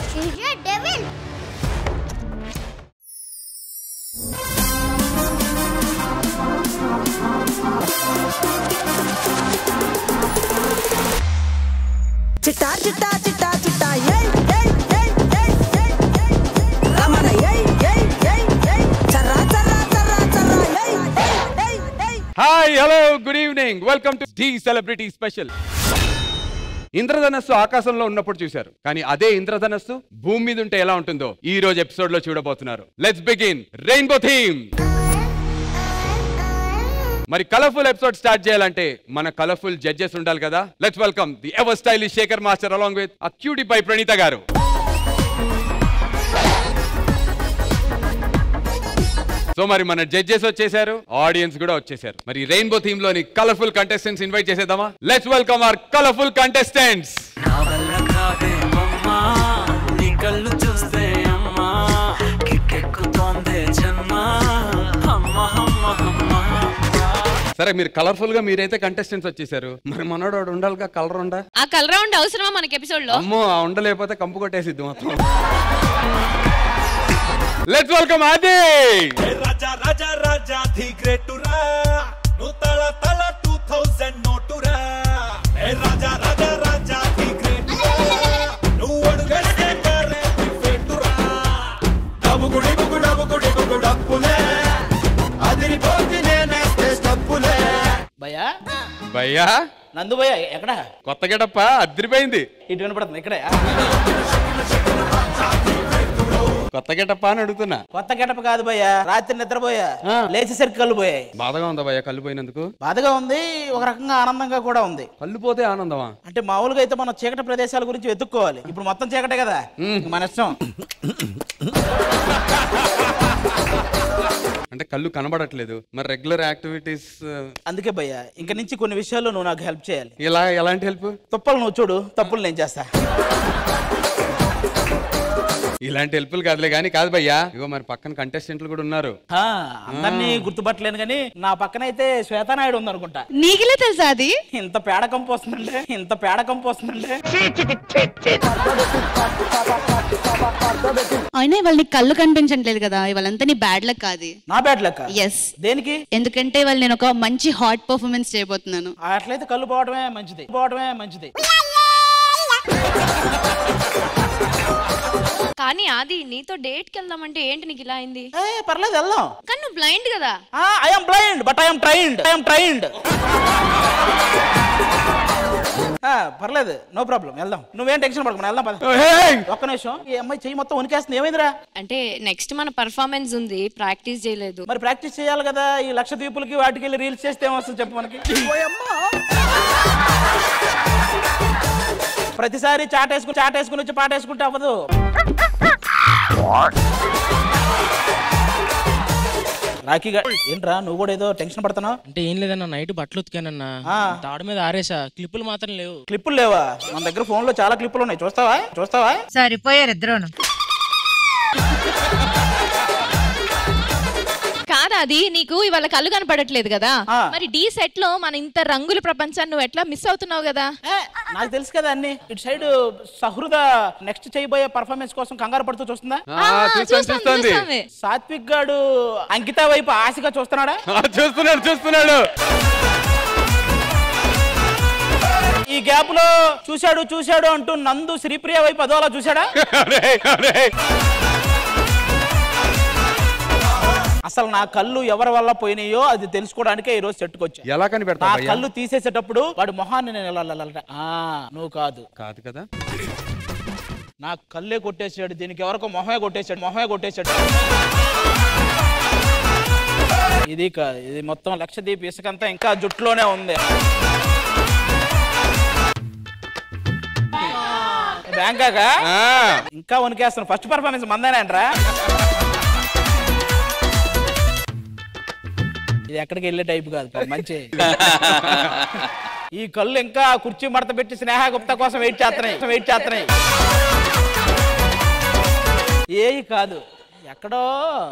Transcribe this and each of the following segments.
She's a devil. చిట్టా చిట్టా చిట్టా చిట్టా ఏయ్ ఏయ్ ఏయ్ ఏయ్ ఏయ్ ఏయ్ రమణ ఏయ్ ఏయ్ ఏయ్ ఏయ్ చర్రా చర్రా చర్రా చర్రా ఏయ్ ఏయ్ ఏయ్ ఏయ్ hi hello good evening welcome to the celebrity special ఇంద్రధనస్సు ఆకాశంలో ఉన్నప్పుడు చూశారు కానీ అదే ఇంద్రధనస్సు భూమి మీద ఉంటే ఎలా ఉంటుందో ఈ రోజు ఎపిసోడ్ లో చూడబోతున్నారు లెట్స్ బిగిన్ రెయిన్బో థీమ్ మరి కలర్ఫుల్ ఎపిసోడ్ స్టార్ట్ చేయాలంటే మన కలర్ఫుల్ జడ్జెస్ ఉండాలి కదా let's welcome the ever stylish Shekhar master along with a cutie pie Praneetha garu so మరి మన జడ్జెస్ వచ్చేసారు ఆడియన్స్ కూడా వచ్చేసారు మరి రెయిన్బో థీమ్ లోని కలర్ఫుల్ కంటెస్టెంట్స్ ఇన్వైట్ చేసేద్దామా let's welcome our colourful contestants నా వల్ల కాదే అమ్మా నీ కళ్ళు చూస్తే అమ్మా కిక్కెక్కుతోందే జన్మ అమ్మ అమ్మ అమ్మ సరే మీరు కలర్ఫుల్ గా మీరైతే కంటెస్టెంట్స్ వచ్చేసారు మరి మనోడు వాడు ఉండాలిగా కలర్ ఉండా ఆ కలర్ రౌండ్ అవసరమా మనకి ఎపిసోడ్ లో అమ్మో ఆ ఉండలేకపోతే కంపు కొట్టేసిద్ది మొత్తం లెట్స్ వెల్కమ్ ఆది ఏ రాజా రాజా రాజా ది గ్రేటురా నువ్వు తల తల టూ థౌజండ్ నోటురా ఏ రాజా రాజా రాజా ది గ్రేటురా నువ్వు అడుగేస్తే కారే ది ఫేటురా డబ్బుగుడి బుగు డబ్బుగుడి బుగు డప్పులే అదిరిపోతి నేనేస్తే స్టప్పులే భయ్యా భయ్యా నందు భయ్యా ఎక్కడ కొత్త గెటప్ప అదిరిపోయింది ఇటు వినపడుతుంది ఇక్కడే కొత్త గెటప్ప అని అడుగుతున్నా కొత్త గెటప్ కాదు భయ్యా రాత్రి నిద్రపోయా ఆ. లేచేసరికి కళ్ళు పోయాయి బాధగా ఉందా భయ్యా కళ్ళు పోయినందుకు బాధగా ఉంది ఒక రకంగా ఆనందంగా కూడా ఉంది కళ్ళు పోతే ఆనందమా అంటే మామూలుగా అయితే మనం చీకటి ప్రదేశాల గురించి వెతుక్కోవాలి ఇప్పుడు మొత్తం చీకటే కదా ఇంక మన ఇష్టం అంటే కళ్ళు కనబడట్లేదు మరి రెగ్యులర్ యాక్టివిటీస్ అందుకే భయ్యా ఇంక నుంచి కొన్ని విషయాల్లో నువ్వు నాకు హెల్ప్ చేయాలి ఇలా ఎలాంటి హెల్ప్ తుప్పలు నువ్వు చూడు తప్పులు నేను చేస్తా ఇలాంటి హెల్ప్లు కాదులే కానీ కాదు భయ్యా ఇగో మరి పక్కన కంటెస్టెంట్లు కూడా ఉన్నారు ఆ, అందరినీ గుర్తుపట్టలేను కానీ నా పక్కన అయితే శ్వేతానాయుడు ఉంది అనుకుంటా నీకులే తెలుసా అది ఇంత పేడ కంపు వస్తుందంటే ఇంత పేడ కంపు వస్తుందంటే అయినా ఇవాళ నీకు కళ్ళు కనిపించట్లేదు కదా ఇవాళంతా నీ బ్యాడ్ లక్ కాదు నా బ్యాడ్ లెక్క ఎస్ దేనికి ఎందుకంటే ఇవాళ నేను ఒక మంచి హాట్ పర్ఫార్మెన్స్ చేయబోతున్నాను అట్లయితే కళ్ళు పోవడమే మంచిది పోవడమే మంచిది కానీ ఆది నీతో డేట్ కి వెళ్దామంటే ఏంటి నీకు ఇలా అయింది ఏ పర్లేదు వెళ్దాం కానీ నువ్వు బ్లైండ్ కదా I'm blind but I'm trained I'm trained పర్లేదు నో ప్రాబ్లం వెళ్దాం నువ్వేం టెన్షన్ పడకుండా వెళ్దాం పద Hey! ఒక్క నిమిషం ఈ అమ్మాయి చెయ్యి మొత్తం ఉనికేస్తుంది ఏమైందిరా అంటే నెక్స్ట్ మన పర్ఫార్మెన్స్ ఉంది ప్రాక్టీస్ చేయలేదు మరి ప్రాక్టీస్ చేయాలి కదా ఈ లక్ష దీపులకి వాటికి వెళ్ళి రీల్స్ చేస్తే ఏమొస్తుంది చెప్పు మనకి ప్రతిసారి చాటేసుకుని చాటేసుకుని వచ్చి పాటేసుకుంటే అవ్వదు రాఖీ గా- ఏంట్రా నువ్వు కూడా ఏదో టెన్షన్ పడుతున్నావు అంటే ఏం లేదన్న నైట్ బట్టలు ఉతికానన్నా ఆ. తాడు మీద ఆరేసా క్లిప్పులు మాత్రం లేవు క్లిప్పులు లేవా మన దగ్గర ఫోన్ లో చాలా క్లిప్పులు ఉన్నాయి చూస్తావా చూస్తావా సరిపోయారు ఇద్దరును కాదా అది నీకు ఇవాళ కళ్ళు కనపడట్లేదు కదా ఆ. మరి డీ సెట్ లో మన ఇంత రంగుల ప్రపంచాన్ని నువ్వు ఎట్లా మిస్ అవుతున్నావు కదా ఏ, నాకు తెలుసు కదా అన్ని ఇటు సైడ్ సహృద నెక్స్ట్ చేయబోయే పర్ఫార్మెన్స్ కోసం కంగారు పడుతూ చూస్తుందా ఆ, ఆ, చూస్తాను చూస్తాం, చూస్తుంది చూస్తామే. సాత్విక్ గాడు అంకిత వైపు ఆశగా చూస్తున్నాడా ఆ, చూస్తున్నాడు చూస్తున్నాడు ఈ గ్యాప్ లో చూశాడు చూశాడు అంటూ నందు శ్రీప్రియ వైపు అదోలా చూశాడా అరే, అరే. అసలు నా కళ్ళు ఎవరి వల్ల పోయినాయో అది తెలుసుకోవడానికే ఈ రోజు చెట్టుకొచ్చా ఎలా నా కనిపెడతావు భయ్యా? కళ్ళు తీసేసేటప్పుడు వాడి మొహాన్ని నేను ఇలా- ఇలా- ఇలా- ఆ నువ్వు కాదు కాదు కదా నా కళ్ళే కొట్టేసాడు దీనికి ఎవరికో మొహమే కొట్టేశాడు మొహమే కొట్టేశాడు ఇది కాదు ఇది మొత్తం లక్షదీప్ ఇసుకంతా ఇంకా జుట్టులోనే ఉంది బ్యాంకాక ఆ, ఇంకా వణికేస్తాను ఫస్ట్ పర్ఫార్మెన్స్ మందేనంట్రా ఇది ఎక్కడికి వెళ్ళే టైప్ కాదు పాపం, మంచి ఈ కళ్ళు ఇంకా కుర్చీ మడత పెట్టి స్నేహ గుప్తా కోసం వెయిట్ చేస్తున్నాయి వెయిట్ చేస్తున్నాయి ఏయి కాదు ఎక్కడో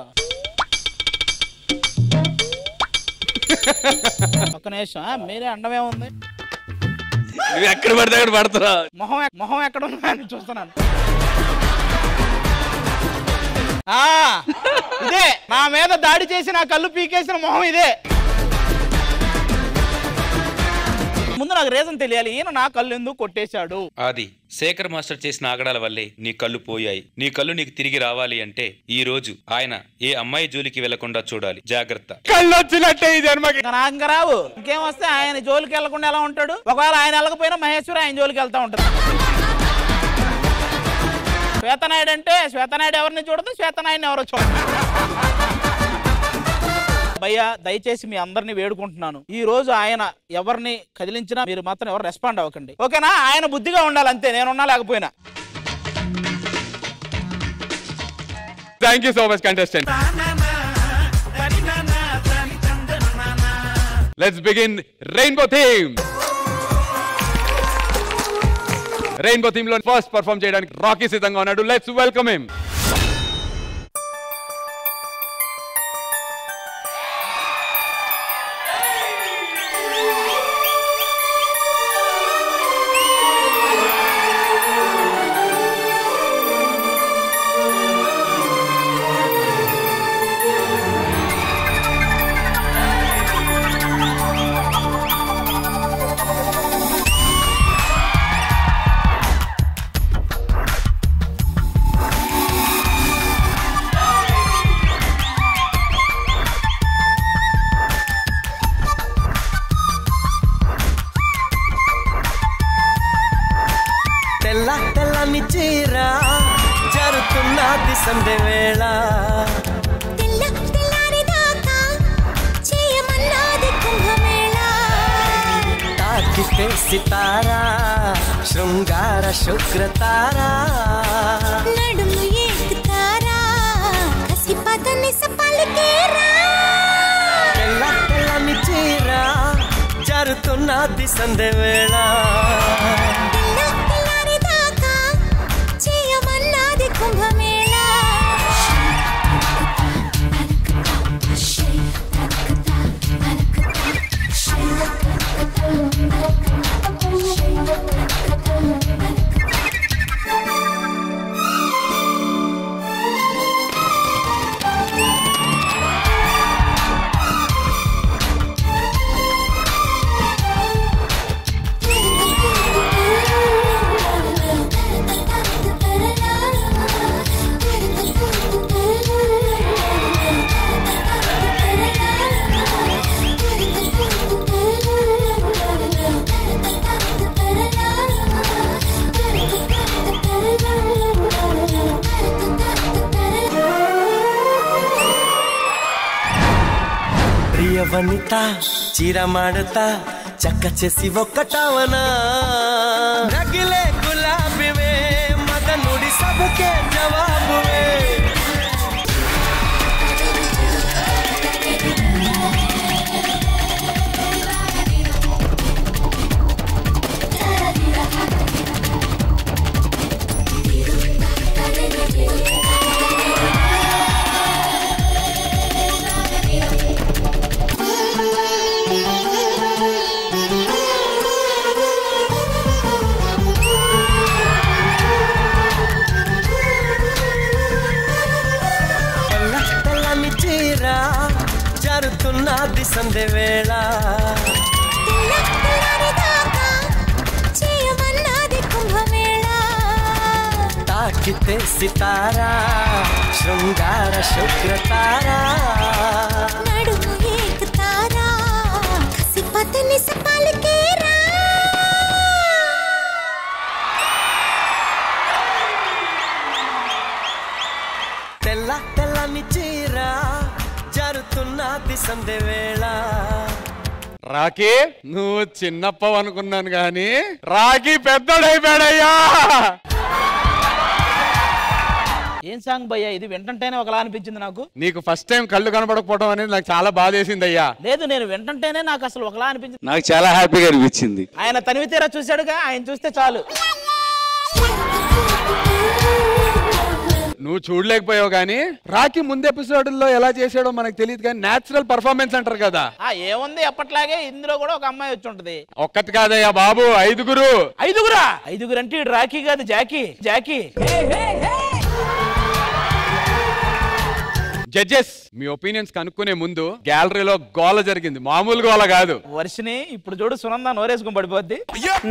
ఒక్క నిమిషం ఆ, మీరే అండమే ఉంది నువ్వు ఎక్కడ పడితే అక్కడ పడుతున్నావు మొహం ఎక్- మొహం ఎక్కడ ఉన్నా అని చూస్తున్నాను ఆ, ఇదే నా మీద దాడి చేసి నా కళ్ళు పీకేసిన మొహం ఇదే ముందు నాకు రీజన్ తెలియాలి ఈయన నా కళ్ళు ఎందుకు కొట్టేశాడు ఆది శేఖర్ మాస్టర్ చేసిన ఆగడాల వల్లే నీ కళ్ళు పోయాయి నీ కళ్ళు నీకు తిరిగి రావాలి అంటే ఈ రోజు ఆయన ఏ అమ్మాయి జోలికి వెళ్లకుండా చూడాలి జాగ్రత్త కళ్ళు వచ్చినట్టే ఈ జన్మకి ఇంకా నాకు ఇంకా రావు ఇంకేం వస్తే ఆయన జోలికి వెళ్లకుండా ఎలా ఉంటాడు ఒకవేళ ఆయన వెళ్ళకపోయినా మహేశ్వరి ఆయన జోలికి వెళ్తా ఉంటాడు శ్వేతనాయుడు అంటే శ్వేతనాయుడు ఎవరిని చూడదు శ్వేతనాయుడిని ఎవరో చూడదు భయ్యా దయచేసి మీ అందరిని వేడుకుంటున్నాను ఈ రోజు ఆయన ఎవరిని కదిలించినా మీరు మాత్రం ఎవరు రెస్పాండ్ అవ్వకండి ఓకేనా ఆయన బుద్ధిగా ఉండాలి అంతే నేనున్నా లేకపోయినా thank you so much contestant let's begin rainbow theme rainbow theme లో ఫస్ట్ పర్ఫామ్ చేయడానికి రాకీ సిద్ధంగా ఉన్నాడు లెట్స్ వెల్కమ్ హిమ్ తెల్ల తెల్లని చీర జరుతున్నది సంధ్య వేళ తెల్ల తెల్లారిదాకా చేయమన్నది కుంభమేళ తాకితే సితారా శృంగార శుక్రతారా నడుము ఎక్కుతారా కసి పదని సపలికేరా తెల్ల తెల్లని చీర జరుతున్నది సంధ్య వేళ తెల్ల తెల్లారిదాకా చేయమన్నది కుంభమేళ ప్రియ వనిత చీర మాడతా చక్క చేసి ఒక్కటవనా రగిలే గులాబీవే మదనుడి సబకే జవాబువే తెల్ల తెల్లని చీర జరుతున్నది సంధ్య వేళ తెల్ల తెల్లారిదాకా చేయమన్నది కుంభమేళ తాకితే సితారా శృంగార శుక్రతారా నడుము ఎక్కుతారా కసి పదని సపలికేరా తెల్ల తెల్లని చీర జరుతున్నది సంధ్య వేళ రాకీ నువ్వు చిన్నప్పవు అనుకున్నాను గాని రాకీ పెద్దడైపోయాడయ్యా ఏం సాంగ్ భయ్యా ఇది వింటంటేనే ఒకలా అనిపించింది నాకు నీకు ఫస్ట్ టైం కళ్ళు కనబడకపోవడం అనేది నాకు చాలా బాధ వేసింది అయ్యా లేదు నేను వింటంటేనే నాకు అసలు ఒకలా అనిపించింది నాకు చాలా హ్యాపీగా అనిపించింది ఆయన తనివి తీరా చూశాడుగా ఆయన చూస్తే చాలు నువ్వు చూడలేకపోయావు కానీ రాకీ ముందు ఎపిసోడ్లో ఎలా చేసాడో మనకు తెలియదు కానీ నేచురల్ పర్ఫార్మెన్స్ అంటారు కదా ఆ ఏముంది ఎప్పట్లాగే ఇందులో కూడా ఒక అమ్మాయి వచ్చి ఉంటది ఒక్కటి కాదయ్యా బాబు ఐదుగురు ఐదుగురా ఐదుగురు అంటే ఇటు రాఖీ కాదు జాకీ జాకీ జడ్జెస్ మీ ఒపీనియన్స్ కనుక్కునే ముందు గ్యాలరీలో గోల జరిగింది మామూలు గోల కాదు వర్షిని ఇప్పుడు చూడు సునంద నోరేసుకుని పడిపోద్ది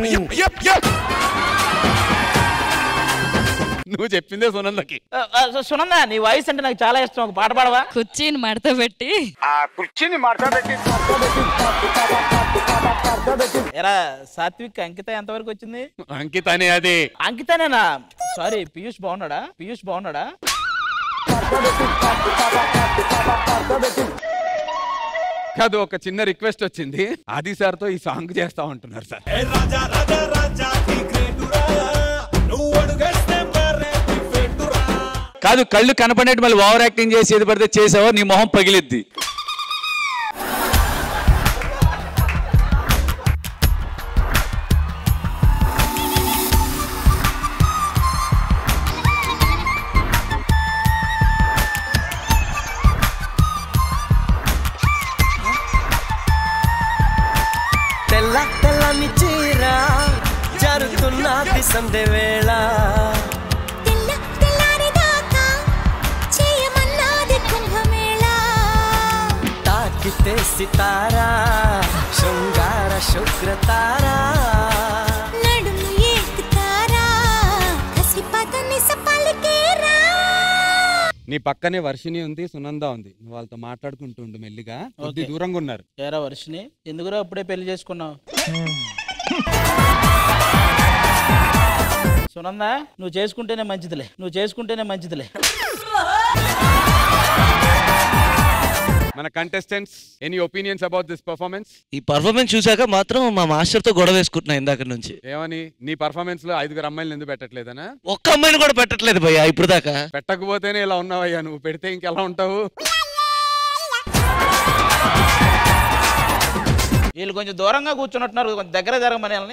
నువ్వు చెప్పిందే సునందకి ఆ, ఆ, సునంద నీ వాయిస్ అంటే నాకు చాలా ఇష్టం ఒక పాట పాడవా కుర్చీని మడత పెట్టి ఆ కుర్చీని మాట్లాడబెట్టి ఎరా సాత్విక్ అంకిత ఎంతవరకు వచ్చింది అంకిత అనే అది అంకితనేనా సారీ పీయూష్ బాగున్నాడా పీయూష్ బాగున్నాడా కాదు ఒక చిన్న రిక్వెస్ట్ వచ్చింది ఆది సార్ తో ఈ సాంగ్ చేస్తా ఉంటున్నారు sir A Raja Raja Raja the గ్రేటురా నువ్వు అడుగేస్తే మరే ఫెట్టురా కాదు కళ్ళు కనపడేట్టు మళ్ళీ ఓవర్ యాక్టింగ్ చేసి ఏది పడితే చేసావో నీ మొహం పగిలిద్ది తెల్ల తెల్లని చీర జరుగుతున్నది సంధ్య వేళ తెల్ల తెల్లారిదాకా చేయమన్నది కుంభమేళ తాకితే సితారా శృంగార శుక్రతారా నడుము ఏకుతారా కసిపదని సపాలికేరా నీ పక్కనే వర్షిని ఉంది సునంద ఉంది నువ్వు వాళ్ళతో మాట్లాడుకుంటూ ఉండు మెల్లిగా కొద్ది ఓకే. దూరంగా ఉన్నారు ఏరా వర్షిని ఎందుకురా అప్పుడే పెళ్లి చేసుకున్నావు సునంద నువ్వు చేసుకుంటేనే మంచిదిలే నువ్వు చేసుకుంటేనే మంచిదిలే మన contestants any opinions about this performance ఈ పర్ఫార్మెన్స్ చూసాక మాత్రం మా మాస్టర్ తో గొడవ వేసుకుంటున్నా ఇందాక నుంచి ఏమని నీ పర్ఫార్మెన్స్ లో ఐదుగురు అమ్మాయిలు ఎందుకు పెట్టట్లేదనా ఒక్క అమ్మాయిని కూడా పెట్టట్లేదు భయ్యా ఇప్పుడు దాకా పెట్టకపోతేనే ఇలా ఉన్నావయ్యా నువ్వు పెడితే ఇంకెలా ఉంటావు వీళ్ళు కొంచెం దూరంగా కూర్చున్నట్టున్నారు కొంచెం దగ్గర జరగమని వాళ్ళని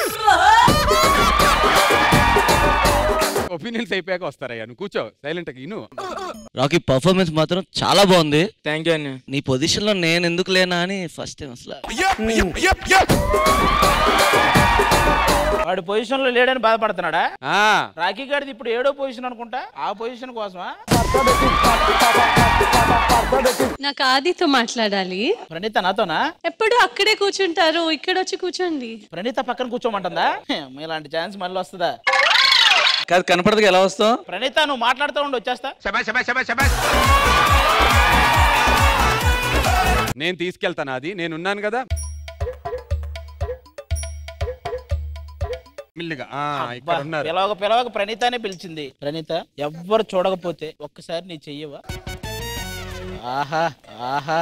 ఒపీనియన్స్ అయిపోయాక వస్తారయ్యా నువ్వు కూర్చో సైలెంట్ ఇను రాకీ పర్ఫార్మెన్స్ మాత్రం చాలా బాగుంది థ్యాంక్ యూ అన్న నీ పొజిషన్ లో నేను ఎందుకు లేనా అని ఫస్ట్ టైం అసలు వాడు పొజిషన్ లో లేడని బాధపడుతున్నాడా ఆ రాఖీ గారిది ఇప్పుడు ఏడో పొజిషన్ అనుకుంటా ఆ పొజిషన్ కోసమా నాకు ఆదితో మాట్లాడాలి ప్రణీత నాతోనా ఎప్పుడు అక్కడే కూర్చుంటారు ఇక్కడ వచ్చి కూర్చోండి ప్రణీత పక్కన కూర్చోమంటుందా హేం, ఇలాంటి ఛాన్స్ మళ్ళీ వస్తుందా కాదు కనపడదుగా ఎలా వస్తావు ప్రణీత నువ్వు మాట్లాడుతూ ఉండి వచ్చేస్తా నేను తీసుకెళ్తాను అది నేను ఉన్నాను కదా మిల్లిగా ఆ, ఇక్కడ ఉన్నారు పిలవక పిలవక ప్రణీతానే పిలిచింది ప్రణీత ఎవ్వరు చూడకపోతే ఒక్కసారి నీ చెయ్యవా ఆహా ఆహా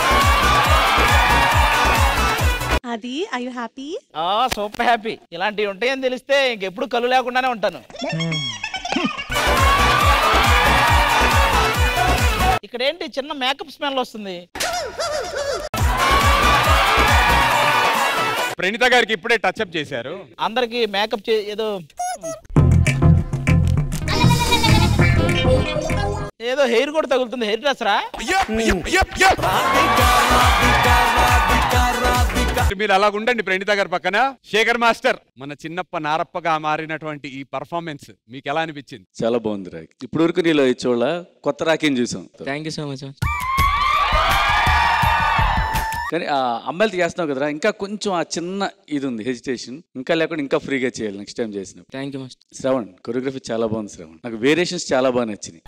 అది ఐ యు హ్యాపీ ఆ సూపర్ హ్యాపీ ఇలాంటివి ఉంటాయని తెలిస్తే ఇంకెప్పుడు కళ్ళు లేకుండానే ఉంటాను ఇక్కడ ఏంటి చిన్న మేకప్ స్మెల్ వస్తుంది ప్రణీత గారికి ఇప్పుడే టచ్ అప్ చేశారు అందరికి మేకప్ చే ఏదో ఏదో హెయిర్ కూడా తగులుతుంది హెయిర్ డ్రెస్ రా మీరు అలా ఉండండి ప్రణీత గారి పక్కన శేఖర్ మాస్టర్ మన చిన్నప్ప నారప్పగా మారినటువంటి ఈ పర్ఫార్మెన్స్ మీకు ఎలా అనిపించింది చాలా బాగుంది రాకి ఇప్పుడు వరకు నీలో ఇచ్చోళ్ళ కొత్త రాకిని చూసాం థ్యాంక్ యూ సో మచ్ కానీ ఆ అమ్మాయిలతో చేస్తున్నావు కదరా ఇంకా కొంచెం ఆ చిన్న ఇది ఉంది హెజిటేషన్ ఇంకా లేకుండా ఇంకా ఫ్రీగా చేయాలి నెక్స్ట్ టైం చేసినప్పుడు thank you master Shravan choreography చాలా బాగుంది శ్రవణ్ నాకు వేరియేషన్స్ చాలా బాగా నచ్చినాయి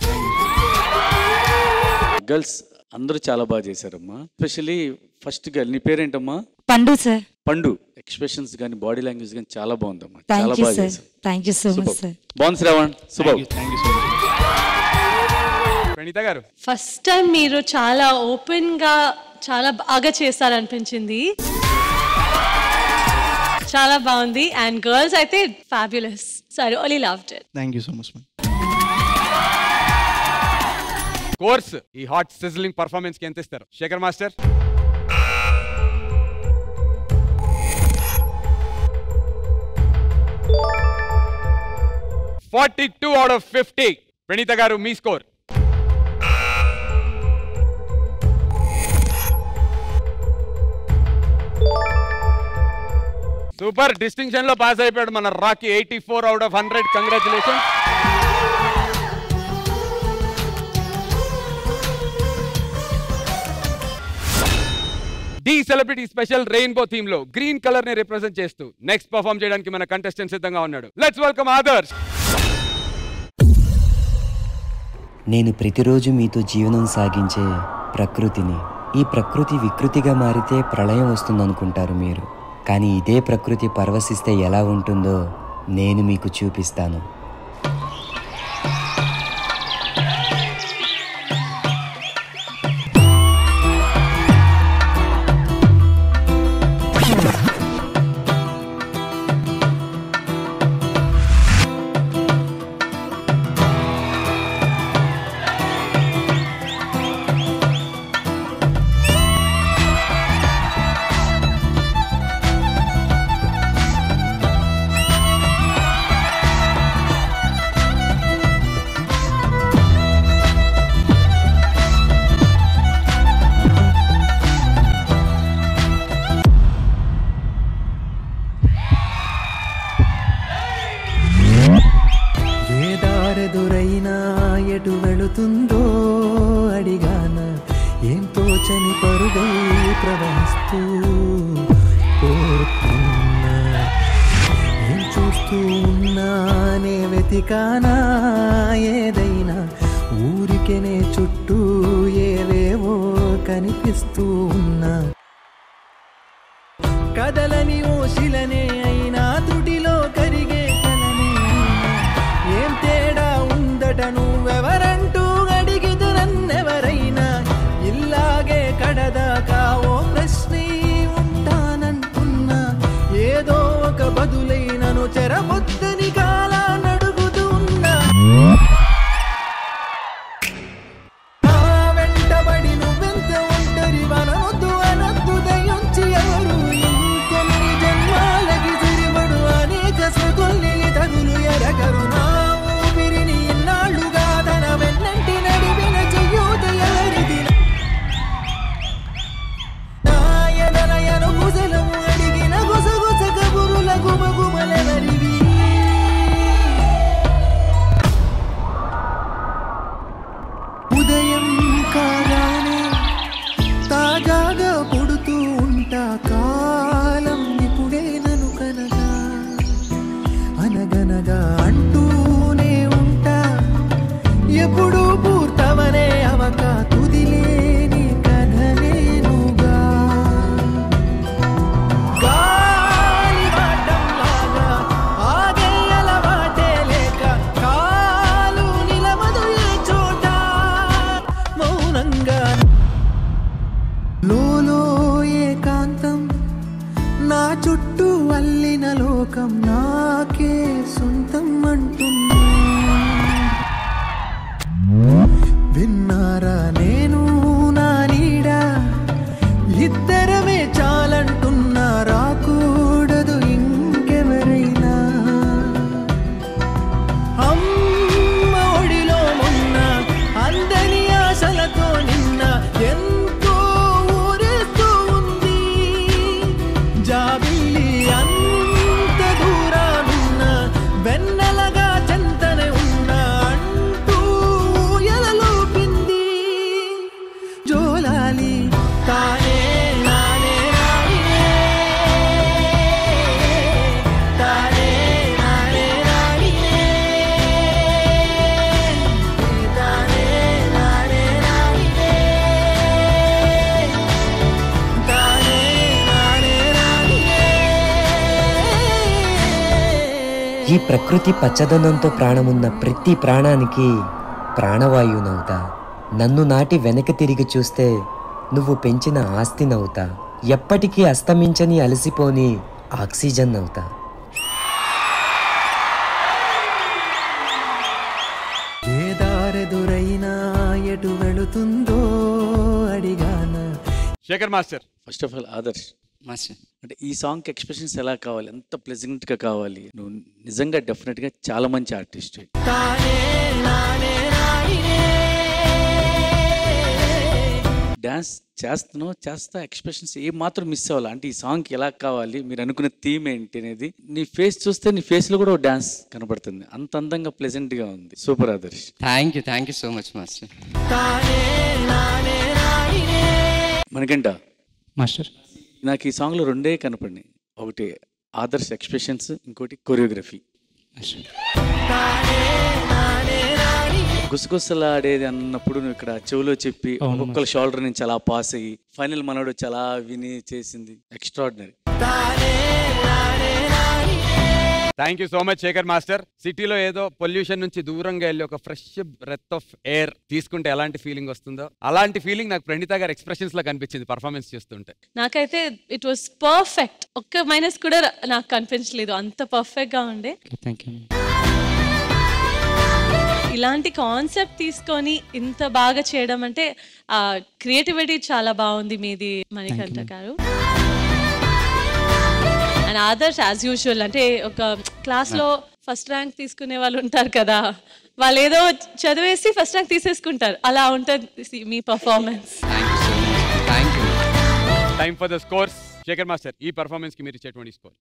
గర్ల్స్ అందరూ చాలా బాగా చేశారమ్మా ఎస్పెషల్లీ ఫస్ట్ గర్ల్ నీ పేరేంటమ్మా పండు సార్ పండు ఎక్స్ప్రెషన్స్ కానీ బాడీ లాంగ్వేజ్ కానీ చాలా బాగుందమ్మా థ్యాంక్ చాలా యూ బాగా సార్ చేశారు thank you so much Superb. Sir బాగుంది శ్రవణ్ శుభం ప్రణీత గారు ఫస్ట్ టైం మీరు చాలా ఓపెన్ గా చాలా బాగా చేస్తారనిపించింది చాలా బాగుంది అండ్ గర్ల్స్ అయితే fabulous sorry only loved it thank you so much ma'am course ఈ హాట్ సిజ్లింగ్ పర్ఫార్మెన్స్ కి ఎంత ఇస్తారు Shekhar master forty two out of fifty Praneetha garu మీ స్కోర్ సూపర్ డిస్టింక్షన్ లో పాస్ అయిపోయాడు మన Rocky eighty four out of hundred congratulation the celebrity special rainbow theme లో green colour ని రిప్రజెంట్ చేస్తూ నెక్స్ట్ పర్ఫామ్ చేయడానికి మన కంటెస్టెంట్ సిద్ధంగా ఉన్నాడు లెట్స్ వెల్కమ్ ఆదర్శ్ నేను ప్రతిరోజు మీతో జీవనం సాగించే ప్రకృతిని ఈ ప్రకృతి వికృతిగా మారితే ప్రళయం వస్తుందనుకుంటారు మీరు కానీ ఇదే ప్రకృతి పరవశిస్తే ఎలా ఉంటుందో నేను మీకు చూపిస్తాను ఏ దారెదురైనా ఎటు వెళుతుందో అడిగాన ఏం తోచని పరుగై ప్రవహిస్తూ కోరుతున్నా ఏం చూస్తూ ఉన్నానే వెతికానా ఏదైనా ఊరికెనే చుట్టూ ఏవేవో కనిపిస్తూ ఉన్నా కదలని ఓ శిలనే అయినా తుడిలో కరిగే కలనే అయినా ఏం తేడా ఉందట నువ్వెవరంటూ అడిగిదు నన్నెవరైనా ఇల్లాగే కడదాకా ఓ ప్రశ్నే ఉంటానంటున్నా ఏదో ఒక బదులైనను చెరబొద్దని కాలా నడుగుతూ ఉన్నా నా వెంటబడి నువ్వెంత ఒంటరి వనవద్దు అనద్దు దయించి ఎవరు ఇంకొన్ని జన్మాలకి తిరిబడు అనేక స్మృతుల్ని తగులు ఎరగరు నా ఊపిరిని ఇన్నాళ్ళుగా తన వెన్నంటి నడిపిన చెయ్యూత ఎవరిది నా ఎదరయను కుశలము అడిగిన గుసగుస కబురుల గుమగుమలెవరివి ఉదయం కాగానే తాజాగా పుడుతూ ఉంటా కాలం ఇప్పుడే నను కనగా అనగనగా అంటూనే ఉంటా ఎప్పుడు పూర్తవనే అవక తుదిలేని కథ నేనుగా గాలి వాటంలాగా ఆగేయల వాటే లేక కాలు నిలవదు ఏ చోట మౌనంగా లోలో ఏకాంతం నా చుట్టూ అల్లిన లోకం నాకే సొంతం అంటున్నా విన్నారా నేను నా నీడ ఇద్దరమే చాలంటున్నా రాకూడదు ఇంకెవరైనా అమ్మ ఒడిలో మొన్న అందని ఆశలతో నిన్న ఎంతో ఊరేస్తూ ఉంది జాబిల్లి అంత దూరానున్న వెన్నెలగా చెంతనే ఉన్న అంటూ ఎలలోపింది జోలాలి తానే నానే రాణినే తానే నానే రాణినే తానే నానే రాణినే తానే నానే రాణినే ఈ ప్రకృతి పచ్చదనంతో ప్రాణమున్న ప్రతి ప్రాణానికి ప్రాణవాయువునవుతా నన్ను నాటి వెనక తిరిగి చూస్తే నువ్వు పెంచిన ఆస్తినవుతా ఎప్పటికీ అస్తమించని అలసిపోని ఆక్సిజన్ అవుతా ఏ దారెదురైనా ఎటు వెళుతుందో అడిగాన Shekhar master first of all Adarsh అంటే ఈ సాంగ్ ఎక్స్ప్రెషన్స్ ఎలా కావాలి ఎంత ప్లెజెంట్ గా కావాలి నువ్వు నిజంగా డెఫినెట్ గా చాలా మంచి ఆర్టిస్ట్ డాన్స్ చేస్తున్నావు చేస్తా ఎక్స్ప్రెషన్స్ ఏ మాత్రం మిస్ అవ్వాలి అంటే ఈ సాంగ్ ఎలా కావాలి మీరు అనుకునే థీమ్ ఏంటి అనేది నీ ఫేస్ చూస్తే నీ ఫేస్ లో కూడా డాన్స్ కనబడుతుంది అంత అందంగా ప్లెజెంట్ గా ఉంది super Adarsh thank you thank you so much master మనకంట మాస్టర్ నాకు ఈ సాంగ్లో రెండే కనపడినాయి ఒకటి ఆదర్శ్ ఎక్స్ప్రెషన్స్ ఇంకోటి కొరియోగ్రఫీ గుసగుసలాడేది అన్నప్పుడు నువ్వు ఇక్కడ చెవిలో చెప్పి అవును, ఒక్కొక్కల షోల్డర్ నుంచి అలా పాస్ అయ్యి ఫైనల్ మనోడు చాలా విని చేసింది extraordinary thank you so much Shekhar master సిటీలో ఏదో పొల్యూషన్ నుంచి దూరంగా వెళ్ళి ఒక ఫ్రెష్ బ్రెత్ ఆఫ్ ఎయిర్ తీసుకుంటే ఎలాంటి ఫీలింగ్ వస్తుందో అలాంటి ఫీలింగ్ నాకు ప్రణీత గారి ఎక్స్ప్రెషన్స్ లో కనిపించింది పర్ఫార్మెన్స్ చేస్తుంటే నాకైతే ఇట్ వాస్ పర్ఫెక్ట్ ఒక్క మైనస్ కూడా రా- నాకు కనిపించలేదు అంత పర్ఫెక్ట్ గా ఉండే థ్యాంక్ యూ ఇలాంటి కాన్సెప్ట్ తీసుకొని ఇంత బాగా చేయడం అంటే ఆ క్రియేటివిటీ చాలా బాగుంది మీది మణికంఠ గారు అండ్ ఆదర్స్ యాజ్ యూజువల్ అంటే ఒక క్లాస్ లో ఫస్ట్ ర్యాంక్ తీసుకునే వాళ్ళు ఉంటారు కదా వాళ్ళు ఏదో చదివేసి ఫస్ట్ ర్యాంక్ తీసేసుకుంటారు అలా ఉంటుంది మీ performance thank you time for the scores Shekhar master ఈ పర్ఫార్మెన్స్ కి మీరు ఇచ్చేటువంటి score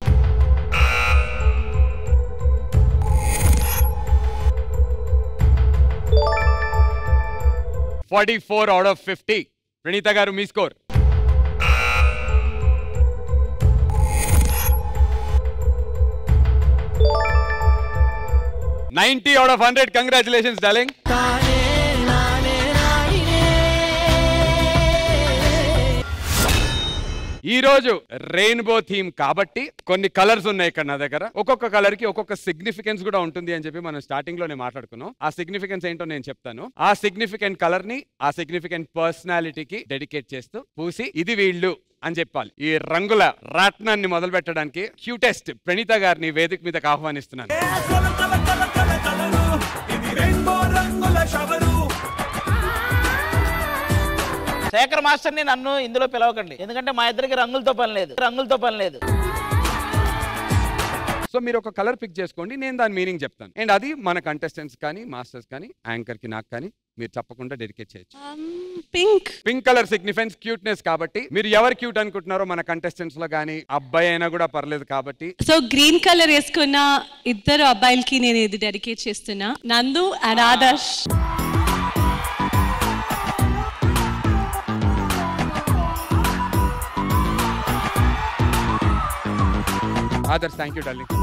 forty four out of fifty Praneetha garu మీ score ninety out of hundred congratulations darling ఈ రోజు రెయిన్బో థీమ్ కాబట్టి కొన్ని కలర్స్ ఉన్నాయి ఇక్కడ నా దగ్గర ఒక్కొక్క కలర్ కి ఒక్కొక్క సిగ్నిఫికెన్స్ కూడా ఉంటుంది అని చెప్పి మనం స్టార్టింగ్ లోనే మాట్లాడుకున్నాం ఆ సిగ్నిఫికెన్స్ ఏంటో నేను చెప్తాను ఆ సిగ్నిఫికెంట్ కలర్ ని ఆ సిగ్నిఫికెంట్ పర్సనాలిటీకి డెడికేట్ చేస్తూ పూసి ఇది వీళ్ళు అని చెప్పాలి ఈ రంగుల రాట్నాన్ని మొదలు పెట్టడానికి క్యూటెస్ట్ ప్రణీత గారిని వేదిక మీదకి ఆహ్వానిస్తున్నాను శేఖర్ మాస్టర్ని నన్ను ఇందులో పిలవకండి ఎందుకంటే మా ఇద్దరికి రంగులతో పని లేదు రంగులతో పని లేదు సో మీరు ఒక కలర్ పిక్ చేసుకోండి నేను దాని మీనింగ్ చెప్తాను అండ్ అది మన కంటెస్టెంట్స్ కానీ మాస్టర్స్ కానీ యాంకర్ కి నాకు కానీ మీరు తప్పకుండా డెడికేట్ చేయొచ్చు pink pink colour significance cuteness కాబట్టి మీరు ఎవరు క్యూట్ అనుకుంటున్నారో మన కంటెస్టెంట్స్ లో కానీ అబ్బాయి అయినా కూడా పర్లేదు కాబట్టి సో గ్రీన్ కలర్ వేసుకున్న ఇద్దరు అబ్బాయిలకి నేను ఇది డెడికేట్ చేస్తున్నా Nandu and Adarsh Adarsh thank you darling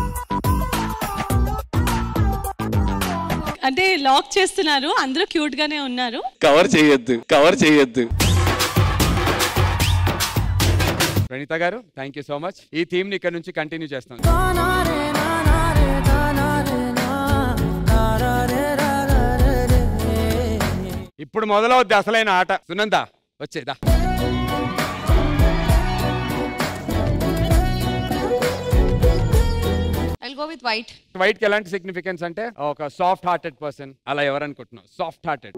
అంటే లాక్ చేస్తున్నారు అందరూ క్యూట్ గానే ఉన్నారు కవర్ చేయొద్దు కవర్ చేయొద్దు Praneetha garu thank you so much ఈ థీమ్ ని ఇక్కడ నుంచి కంటిన్యూ చేస్తాం ఇప్పుడు మొదలవుద్ది అసలైన ఆట సునంద వచ్చేదా I'll go with white. White కి ఎలాంటి సిగ్నిఫికెన్స్ అంటే ఒక సాఫ్ట్ హార్టెడ్ పర్సన్ అలా ఎవరు అనుకుంటున్నావు సాఫ్ట్ హార్టెడ్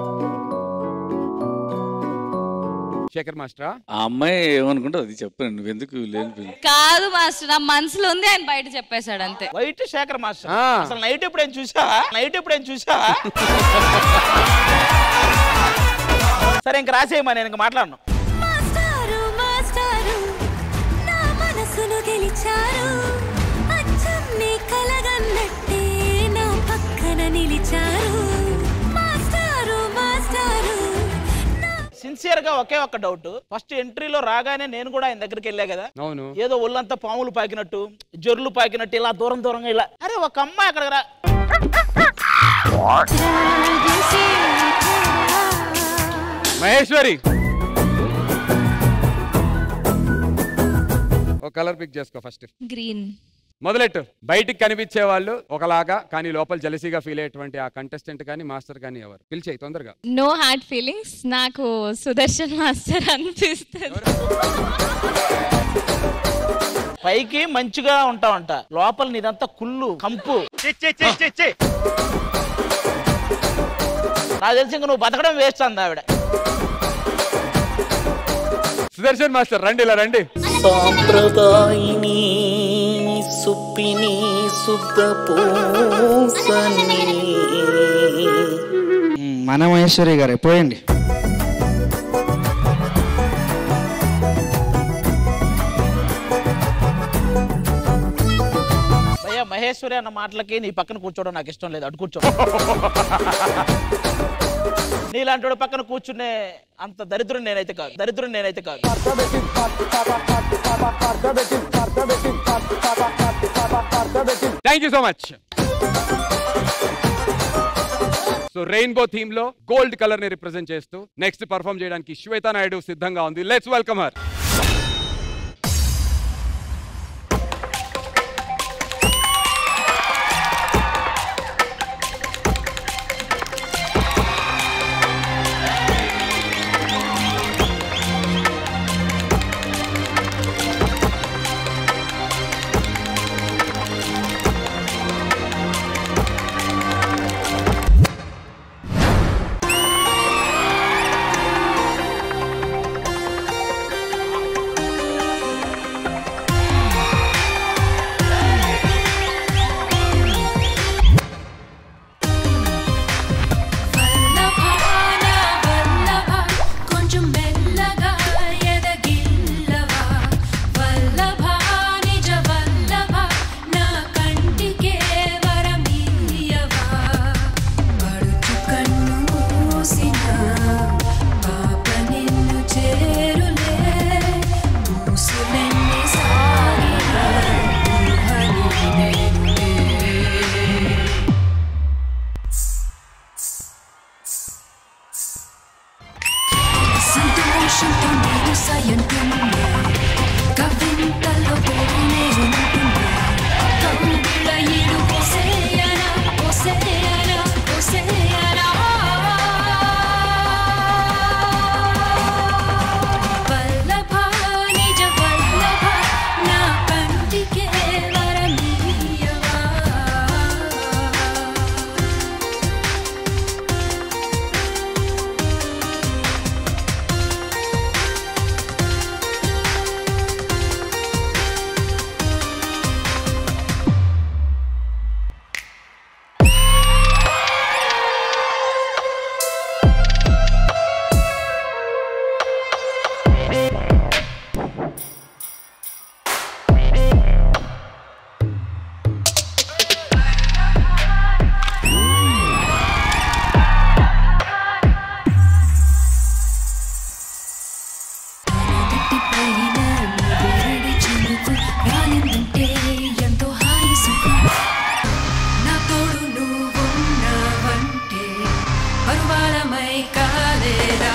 శేఖర్ మాస్టరా ఆ అమ్మాయి ఏమనుకుంటే అది చెప్పాను నువ్వెందుకు లేని కాదు మాస్టర్ నా మనసులో ఉంది ఆయన బయట చెప్పేశాడు అంతే వైట్ శేఖర్ మాస్టర్ అసలు నైట్ ఎప్పుడేం చూసా నైట్ ఎప్పుడేం చూసా సరే ఇంక రాసేయమా నేను ఇంక మాట్లాడను మాస్టారు మాస్టారు నా మనసును గెలిచారు అచ్చం నీ కలగన్నట్టే నా పక్కన నిలిచారు మాస్టారు మాస్టారు సిన్సియర్ గా ఒకే ఒక్క డౌట్ ఫస్ట్ ఎంట్రీలో రాగానే నేను కూడా ఆయన దగ్గరికి వెళ్ళా కదా అవును ఏదో ఒళ్ళంతా పాములు పాకినట్టు జొర్లు పాకినట్టు ఇలా దూరం దూరంగా ఇలా అరే ఒక అమ్మాయి అక్కడికి రా మహేశ్వరి ఒక కలర్ పిక్ చేసుకో ఫస్ట్ గ్రీన్ మొదలెట్టు బయటికి కనిపించే వాళ్ళు ఒకలాగా కానీ లోపల జలసీగా ఫీల్ అయ్యేటువంటి ఆ కంటెస్టెంట్ కానీ మాస్టర్ కానీ ఎవరు పిలిచేయి తొందరగా నో హార్ట్ ఫీలింగ్స్ నాకు సుదర్శన్ మాస్టర్ అనిపిస్తుంది పైకి మంచిగా ఉంటావంట లోపల నీదంతా కుళ్ళు కంపు నాకు తెలిసి ఇంక నువ్వు బతకడం వేస్ట్ అంది ఆవిడ సుదర్శన్ మాస్టర్ రండి ఇలా రండి సాంప్రదాయిని సుప్పిని శుద్ధ పూసని మన మహేశ్వరి గారు పోయండి భయ్యా మహేశ్వరి అన్న మాటలకి నీ పక్కన కూర్చోవడం నాకు ఇష్టం లేదు అటు కూర్చో నీలాంటి వాడు పక్కన కూర్చునే అంత దరిద్రుడు నేనైతే కాదు దరిద్రుడు నేనైతే కాదు thank you so much so rainbow theme లో గోల్డ్ కలర్ ని రిప్రజెంట్ చేస్తూ నెక్స్ట్ పర్ఫామ్ చేయడానికి శ్వేతా నాయుడు సిద్ధంగా ఉంది లెట్స్ వెల్కమ్ హర్ కొంచెం మెల్లగా ఎదగిల్లవా వల్లభ నిజ వల్లభ నా కంటికే వరమీయవా పడుచు కన్ను మూసిన పాప నిన్ను చేరులే మూసులెన్ని సాగిన ఊహని నేనులే సంతోషంతో నేను సయంతున్నా కవింతలో పోనే ఉంటున్నా కౌగిల ఈడు పోసేయనా పోసేయనా పోసేయనా వల్లభ నిజ వల్లభ నా కంటికే వరమీయవా పైన వేడి చినుకు రాలిందంటే ఎంతో హాయి సుఖం నా తోడు నువ్వున్నావంటే పరువాలమై కాలేదా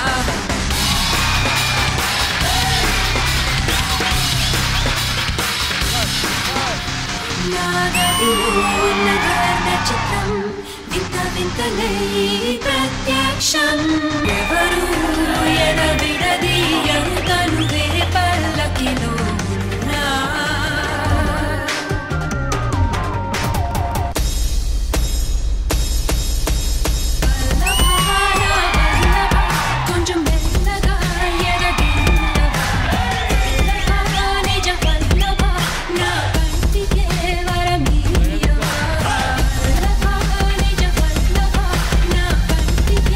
నాగదిలో ఉన్న గర్ణ చిత్రం వింత వింతలై ప్రత్యక్షం ఎవరు ఎడబిడదీయరు తనువే పల్లకిలో ఉన్నా కొంచెం మెల్లగా ఎదగిల్లవా వల్లభ నిజ వల్లభ నా కంటికే వరమీయవా వల్లభ నిజ వల్లభ నా కంటికే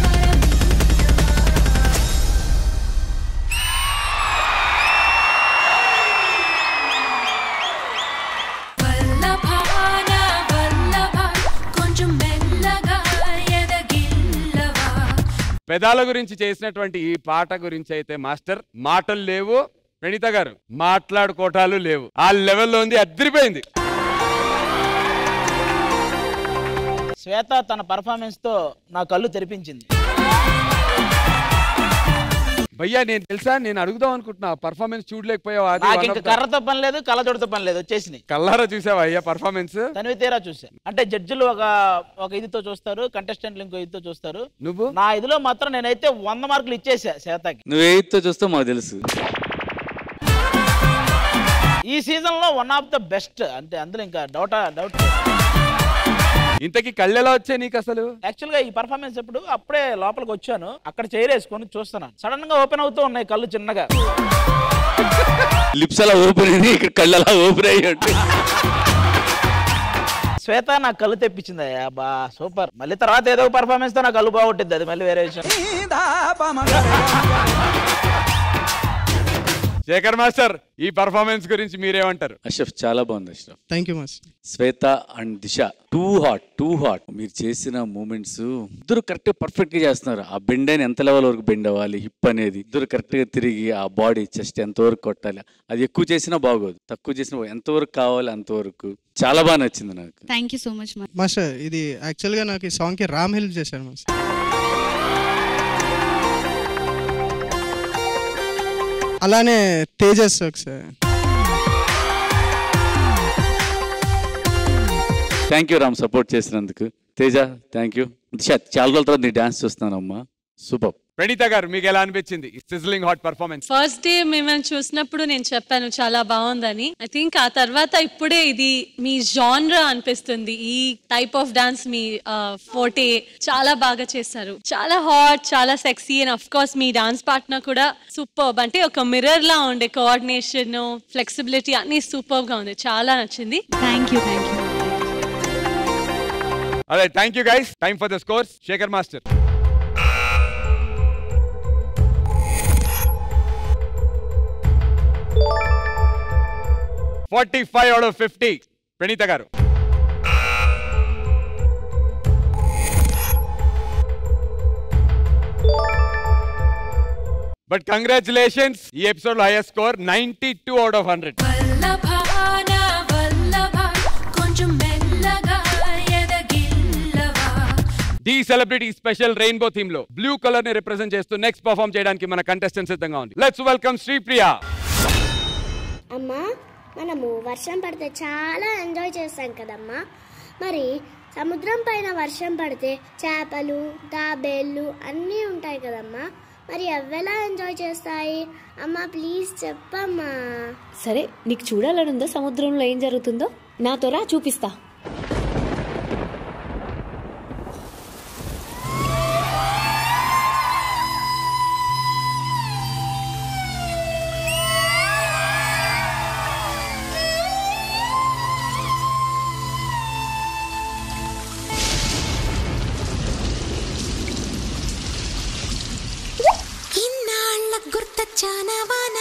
వల్లభ నా వల్లభ కొంచెం మెల్లగా ఎదగిల్లవా పెదాల గురించి చేసినటువంటి ఈ పాట గురించి అయితే మాస్టర్ మాటలు లేవు ప్రణీత గారు మాట్లాడుకోటాలు లేవు ఆ లెవెల్లో ఉంది అదిరిపోయింది శ్వేత తన పర్ఫార్మెన్స్ తో నా కళ్ళు తెరిపించింది భయ్యా నేను తెలుసా నేను అడుగుదాం అనుకుంటున్నా పర్ఫార్మెన్స్ చూడలేకపోయావా అది నాకు one ఇంక of the- కర్రతో పని లేదు కళ్ళజోడుతో పని లేదు వచ్చేసినాయి కల్లారా చూసావా అయ్యా పర్ఫార్మెన్స్ తనివి తీరా చూసా అంటే జడ్జిలు ఒక ఒక ఇదితో చూస్తారు కంటెస్టెంట్లు ఇంకో ఇదితో చూస్తారు నువ్వు నా ఇదిలో మాత్రం నేనైతే వంద మార్కులు ఇచ్చేసా శ్వేతకి నువ్వు ఎయిత్తో చూస్తే మాకు తెలుసు ఈ సీజన్ లో వన్ ఆఫ్ ద బెస్ట్ అంటే అందులో ఇంకా డౌట్ డౌట్ ఇంతకీ కళ్ళు ఎలా వచ్చాయి నీకు అసలు యాక్చువల్ గా ఈ పర్ఫార్మెన్స్ ఎప్పుడు అప్పుడే లోపలికి వచ్చాను అక్కడ చైర్ వేసుకొని చూస్తున్నాను సడన్ గా ఓపెన్ అవుతూ ఉన్నాయి కళ్ళు చిన్నగా లిప్స్ అలా ఓపెన్ అయ్యి ఇక్కడ కళ్ళు అలా ఓపెన్ అయ్యి శ్వేత నాకు కళ్ళు తెప్పించింది అయ్యా బా సూపర్ మళ్ళీ తర్వాత ఏదో పర్ఫార్మెన్స్ తో నా కళ్ళు బాగుంటుంది అది మళ్ళీ వేరే విషయం శేఖర్ మాస్టర్ ఈ పర్ఫార్మెన్స్ గురించి మీరేమంటారు అష్రఫ్ చాలా బాగుంది Ashraf thank you master Shweta and Disha too hot too hot మీరు చేసిన మూమెంట్స్ ఇద్దరు కరెక్ట్ పర్ఫెక్ట్ గా చేస్తున్నారు ఆ బెండ్ అయిన ఎంత లెవెల్ వరకు బెండ్ అవ్వాలి హిప్ అనేది ఇద్దరు కరెక్ట్ గా తిరిగి ఆ బాడీ చెస్ట్ ఎంత వరకు కొట్టాలి అది ఎక్కువ చేసినా బాగోదు తక్కువ చేసినా ఎంతవరకు కావాలి అంతవరకు చాలా బాగా నచ్చింది నాకు thank you so much master ఇది యాక్చువల్గా నాకు ఈ సాంగ్కి రామ్ హెల్ప్ చేశాడు మాస్టర్ అలానే తేజస్ ఒకసారి థ్యాంక్ యూ రామ్ సపోర్ట్ చేసినందుకు తేజ థ్యాంక్ యూ దిశ చాలా రోజుల తర్వాత నీ డాన్స్ చూస్తున్నానమ్మా సూపర్ ప్రణీత గారు మీకు ఎలా అనిపించింది sizzling hot performance first day మిమ్మల్ని చూసినప్పుడు నేను చెప్పాను చాలా బాగుందని ఐ థింక్ ఆ తర్వాత ఇప్పుడే ఇది మీ జాన్రా అనిపిస్తుంది ఈ టైప్ ఆఫ్ డాన్స్ మీ ఫోటే చాలా బాగా చేశారు చాలా హాట్ చాలా సెక్సీ అండ్ అఫ్ కోర్స్ మీ డాన్స్ పార్ట్నర్ కూడా సూపర్ అంటే ఒక మిర్రర్ లా ఉండే కోఆర్డినేషన్ ఫ్లెక్సిబిలిటీ అన్ని సూపర్ గా ఉంది చాలా నచ్చింది థ్యాంక్ యూ థ్యాంక్ యూ అదే thank you guys time for the scores Shekhar master forty five out of fifty Praneetha garu but congratulations ఈ ఎపిసోడ్ లో highest score ninety two out of hundred వల్లభాన వల్లభ కొంచెం మెల్లగా ఎదగిల్లవా the celebrity special rainbow theme లో blue colour ని రిప్రజెంట్ చేస్తూ నెక్స్ట్ పర్ఫామ్ చేయడానికి మన కంటెస్టెంట్ సిద్ధంగా ఉంది లెట్స్ వెల్కమ్ శ్రీప్రియ అమ్మా మనము వర్షం పడితే చాలా ఎంజాయ్ చేస్తాం కదమ్మా మరి సముద్రం పైన వర్షం పడితే చేపలు తాబేళ్ళు అన్నీ ఉంటాయి కదమ్మా మరి అవెలా ఎంజాయ్ చేస్తాయి అమ్మా ప్లీజ్ చెప్పమ్మా సరే నీకు చూడాలనుందా సముద్రంలో ఏం జరుగుతుందో నాతో రా చూపిస్తా ఇన్నాళ్ళ గుర్తొచ్చానవాన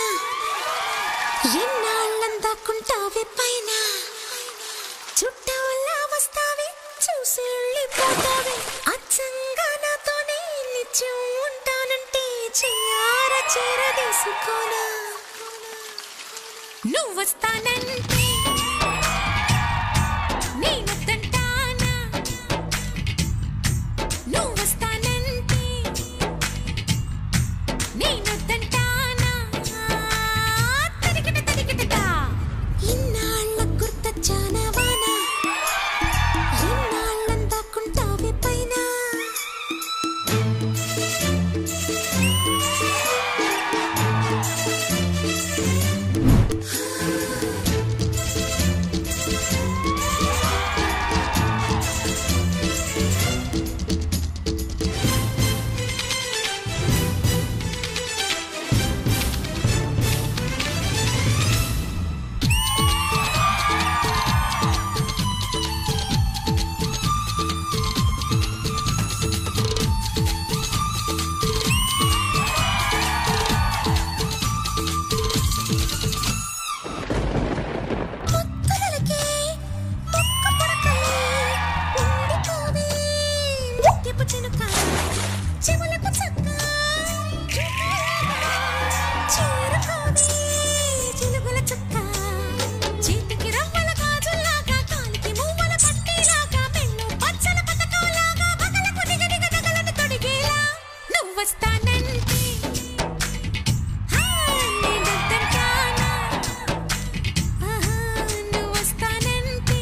ఎన్నాళ్ళందాకుంటావి పైన చుట్టూలా వస్తావి చూసి వెళ్ళిపోతావి అచ్చంగా నాతోనే నిత్యం ఉంటానంటే చెయ్యార చేరదీసుకోనా నువ్వు వస్తానంటే నేనొద్దంటానా నువ్వు వస్తానంటే నేనొద్దంటానా తరిగిట తరిగిటదా ఇన్నాళ్ళ గుర్తొచ్చానవానా ఎన్నాళ్ళందాకుంటావి పైన ముక్కలకే ముక్క పొడకలే ఉండిపోవే ముత్యపు చినుక చెవులకు చక్క చేరుకోవే చిలుగుల చుక్క చేతికి రవ్వల గాజుల్లాగా కాలికి మువ్వల పట్టీలాగా పెన్ను పచ్చల పథకంలాగా పగలకు దిగదిగ తగలను తొడిగేలా నువ్వు వస్తానంటే హా, నేనొద్దంటానా ఆహా, నువ్వు వస్తానంటే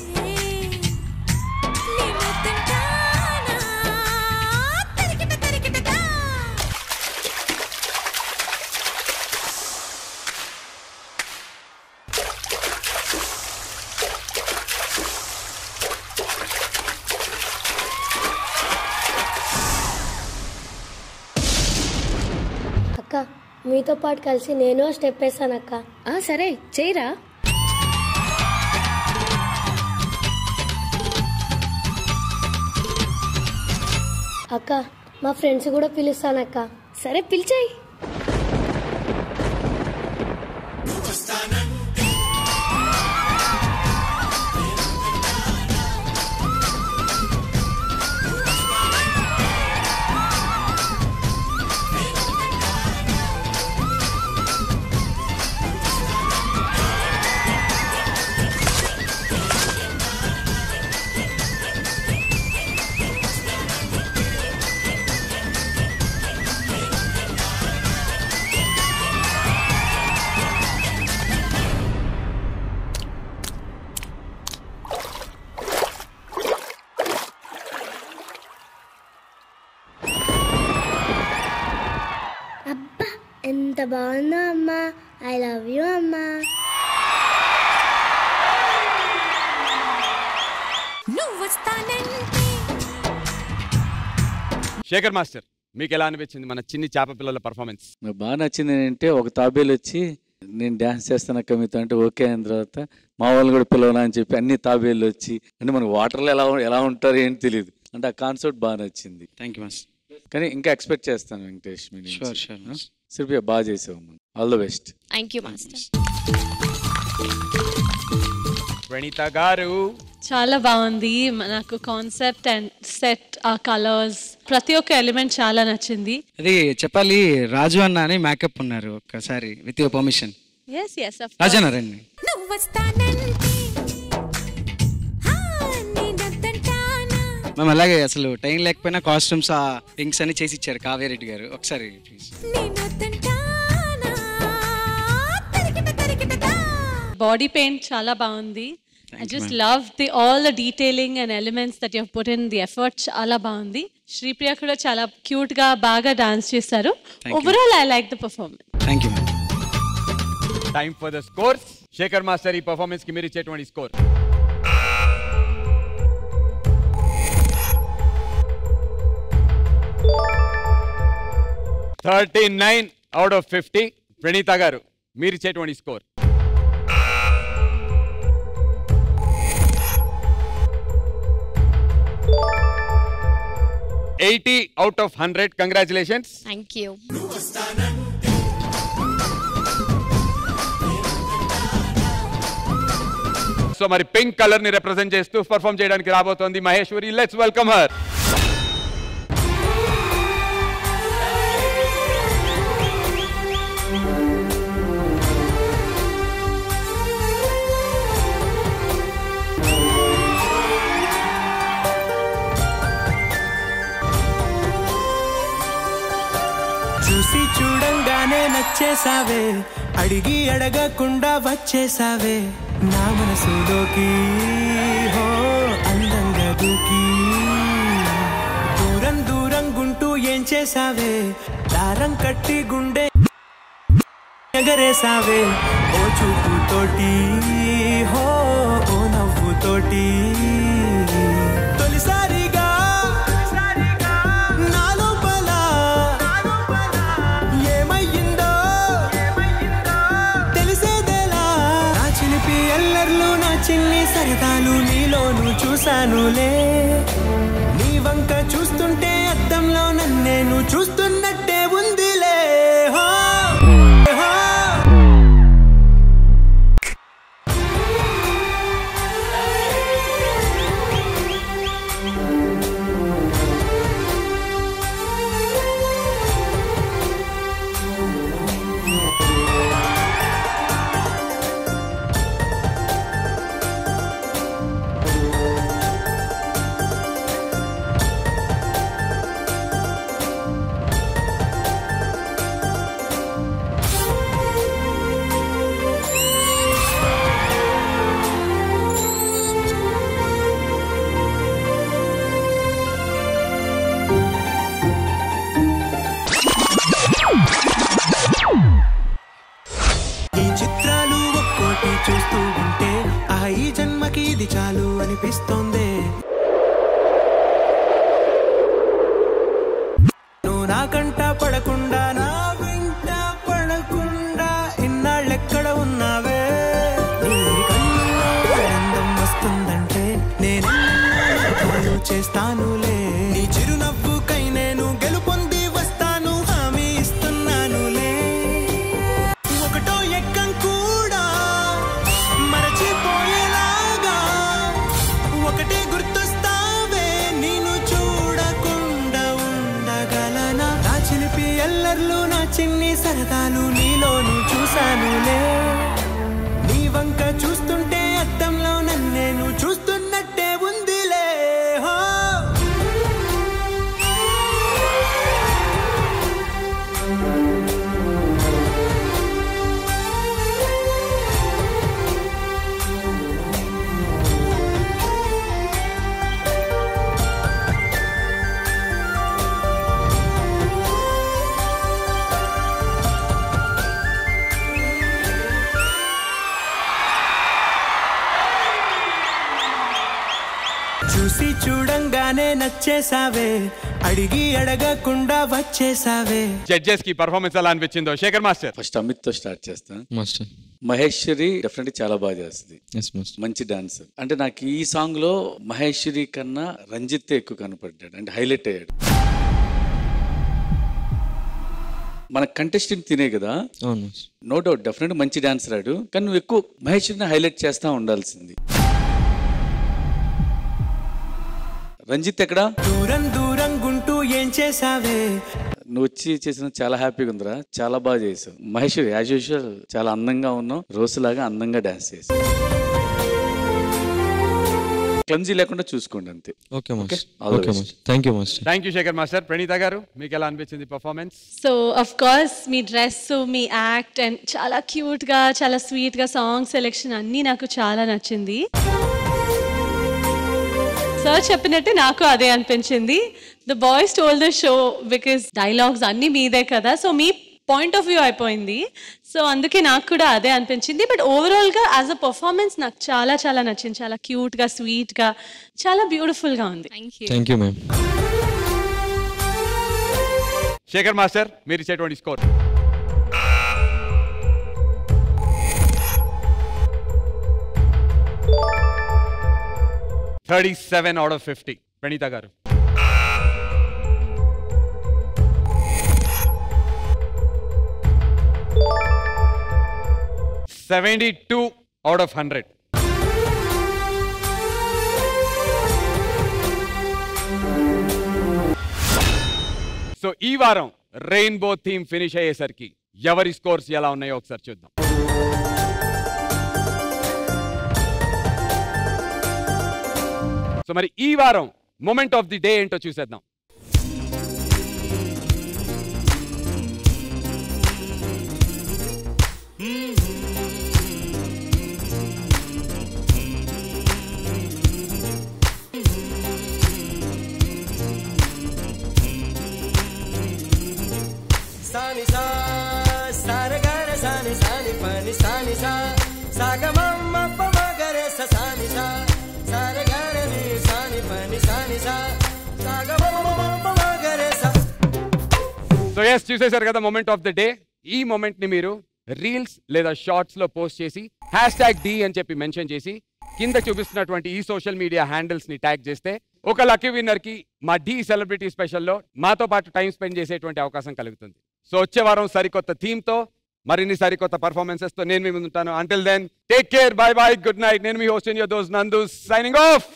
నేనొద్దంటానా తరిగిట తరిగిటదా అక్క మీతో పాటు కలిసి నేను స్టెప్ వేసాను అక్క ఆ సరే చేయరా అక్క మా ఫ్రెండ్స్ కూడా పిలుస్తానక్క సరే పిలిచాయి ఎంత బాగుందో అమ్మా ఐ లవ్ యూ అమ్మా నువ్వు వస్తానంటే శేఖర్ మాస్టర్ మీకు ఎలా అనిపించింది మన చిన్ని చేప పిల్లల పర్ఫార్మెన్స్ నాకు బాగా నచ్చింది ఏంటంటే ఒక తాబేలు వచ్చి నేను డ్యాన్స్ చేస్తాను అక్క మీతో అంటే ఓకే అయిన తర్వాత మా వాళ్ళు కూడా పిలవనా అని చెప్పి అన్ని తాబేళ్ళు వచ్చి అంటే మనకు వాటర్లో ఎలా ఉం- ఎలా ఉంటారు ఏంటి తెలియదు అంటే ఆ కాన్సెప్ట్ బాగా నచ్చింది థ్యాంక్ యూ మాస్టర్ కానీ ఇంకా ఎక్స్పెక్ట్ చేస్తాను వెంకటేష్ మీ నుంచి. Sure, sure, ఆ? శిల్పి బాగా చేసావు all the best thank you master Praneetha garu చాలా బాగుంది నాకు కాన్సెప్ట్ అండ్ సెట్ ఆ కలర్స్ ప్రతి ఒక్క ఎలిమెంట్ చాలా నచ్చింది అది చెప్పాలి రాజు అన్న అని మేకప్ ఉన్నారు ఒక్కసారి with your permission S S Raju అన్న రండి నువ్వు వస్తానంటే హా, నేనొద్దంటానా మేము అలాగే అసలు టైం లేకపోయినా కాస్ట్యూమ్స్ ఆ పింక్స్ అని చేసి ఇచ్చారు కావేరెడ్డి గారు ఒకసారి ప్లీజ్ నేనొద్దంటానా తరికిట తరికిటదా బాడీ పెయింట్ చాలా బాగుంది I you, just ma'am. Love the all the detailing and elements that you put in the effort చాలా బాగుంది శ్రీప్రియ కూడా చాలా క్యూట్ గా బాగా డాన్స్ చేశారు Thank you. Overall I like the performance thank you time for the scores Shekhar master ఈ performance కి మీరు ఇచ్చేటువంటి score thirty nine out of fifty Praneetha garu మీరు ఇచ్చేటువంటి score eighty out of hundred congratulations thank you so మరి pink colour ని represent చేస్తూ perform చేయడానికి రాబోతోంది మహేశ్వరి లెట్స్ వెల్కమ్ హర్ చూసి చూడంగానే నచ్చేసావే అడిగి అడగకుండా వచ్చేసావే నా మనసులోకి హో అందంగా దూకి దూరం దూరం గుంటూ ఏం చేసావే దారం కట్టి గుండె ఎగరేసావే ఓ చూపుతోటి హో ఓ నవ్వుతోటి తొలిసారిగా నా లోపల ఏమయ్యిందో తెలిసేదేలా నా చిలిపి ఎల్లర్లు నా చిన్ని సరదాలు నీలోను చూశానులే నీ వంక చూస్తుంటే అద్దంలో నన్నేను చూస్తున్నట్టే ఉందిలే హో, హో. ఈ చిత్రాలు ఒక్కోటి చూస్తూ ఉంటే ఆ ఈ జన్మకి ఇది చాలు అనిపిస్తోంది నువ్వు నాకంట పడకుండా నా వెంట పడకుండా ఇన్నాళ్ళెక్కడ ఉన్నావే నీ కళ్ళల్లో ఆనందం వస్తుందంటే నేను చేస్తానులే నీ చిరునవ్వుకై నేను గెలుపొంది వస్తాను హామీ ఇస్తున్నానులే ఒకటో ఎక్కం కూడా మరచిపోయేలాగా ఒకటే గుర్తొస్తావే నేను చూడకుండా ఉండగలనా నా చిలిపి ఎల్లర్లు నా చిన్ని సరదాలు నీలోను చూశానులే నీ వంక చూస్తుంటే అద్దంలో నన్నేను చూస్తున్నట్టే ఉందిలే హో చూడంగానే నచ్చేసావే అడిగి అడగకుండా వచ్చేసావే జడ్జెస్ కి పర్ఫార్మెన్స్ ఎలా అనిపించిందో శేఖర్ మాస్టర్ ఫస్ట్ అమిత్ తో స్టార్ట్ చేస్తాను మాస్టర్ మహేశ్వరి డెఫినెట్ చాలా బాగా చేస్తుంది ఎస్ మాస్టర్ మంచి డాన్స్ అంటే నాకు ఈ సాంగ్ లో మహేశ్వరి కన్నా రంజిత్ ఎక్కువ కనపడ్డాడు అంటే హైలైట్ అయ్యాడు మన కంటెస్టెంట్ తినే కదా అవును మాస్టర్ నో డౌట్ డెఫినెట్ మంచి డాన్స్ రాడు కానీ నువ్వు ఎక్కువ మహేశ్వరిని హైలైట్ చేస్తా ఉండాల్సింది రంజిత్ ఎక్కడా దూరం దూరం గుంటూ ఏం చేసావే నువ్వు వచ్చి చేసిన చాలా హ్యాపీగా ఉందిరా చాలా బాగా చేసావు మహేశ్వరి యాజ్ యూజువల్ చాలా అందంగా ఉన్నావు రోజులాగా అందంగా డాన్స్ చేసావు క్లమ్జీ లేకుండా చూసుకోండి అంతే okay master all the okay best. Master thank you master thank you Shekhar master Praneetha garu మీకు ఎలా అనిపించింది పర్ఫార్మెన్స్ సో అఫ్ కోర్స్ మీ డ్రెస్ మీ యాక్ట్ అండ్ చాలా క్యూట్గా చాలా స్వీట్గా సాంగ్ సెలెక్షన్ అన్నీ నాకు చాలా నచ్చింది సార్ చెప్పినట్టే నాకు అదే అనిపించింది the boys stole the show because dialogues అన్నీ మీదే కదా సో మీ పాయింట్ ఆఫ్ వ్యూ అయిపోయింది సో అందుకే నాకు కూడా అదే అనిపించింది బట్ ఓవరాల్గా యాజ్ అ పర్ఫార్మెన్స్ నాకు చాలా చాలా నచ్చింది చాలా క్యూట్గా స్వీట్గా చాలా బ్యూటిఫుల్గా ఉంది thank you ma'am Shekhar master మీరు ఇచ్చేటువంటి score thirty seven out of fifty Praneetha garu seventy two out of hundred so ఈ వారం రెయిన్బో థీమ్ ఫినిష్ అయ్యేసరికి ఎవరి స్కోర్స్ ఎలా ఉన్నాయో ఒకసారి చూద్దాం సో మరి ఈ వారం మూమెంట్ ఆఫ్ ది డే ఏంటో చూసేద్దాం సాని సా సారగర సాని సాని పని సాని సా సాగమమ్మ పమగరే స సాని సా సారగర ని సాని పని సాని సా సాగమమ్మ పమగరే స సో ఎస్ చూసేశారు కదా మూమెంట్ ఆఫ్ ద డే ఈ మూమెంట్ ని మీరు రీల్స్ లేదా షార్ట్స్ లో పోస్ట్ చేసి హ్యాష్ ట్యాగ్ డి అని చెప్పి మెన్షన్ చేసి కింద చూపిస్తున్నటువంటి ఈ సోషల్ మీడియా హ్యాండిల్స్ ని ట్యాగ్ చేస్తే ఒక లక్కీ విన్నర్ కి మా డి సెలబ్రిటీ స్పెషల్లో మాతో పాటు టైం స్పెండ్ చేసేటువంటి అవకాశం కలుగుతుంది సో వచ్చే వారం సరికొత్త థీమ్ తో మరిన్ని సరికొత్త పర్ఫార్మెన్సెస్ తో నేను మీ ముందు ఉంటాను until then take care bye bye good night నేను మీ host your those Nandu signing off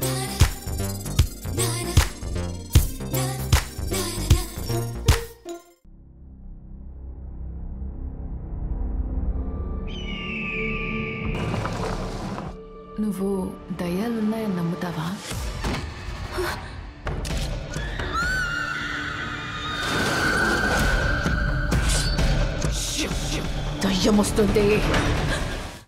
నువ్వు దయ్యాలున్నాయని నమ్ముతావా దయ్యం వస్తుంది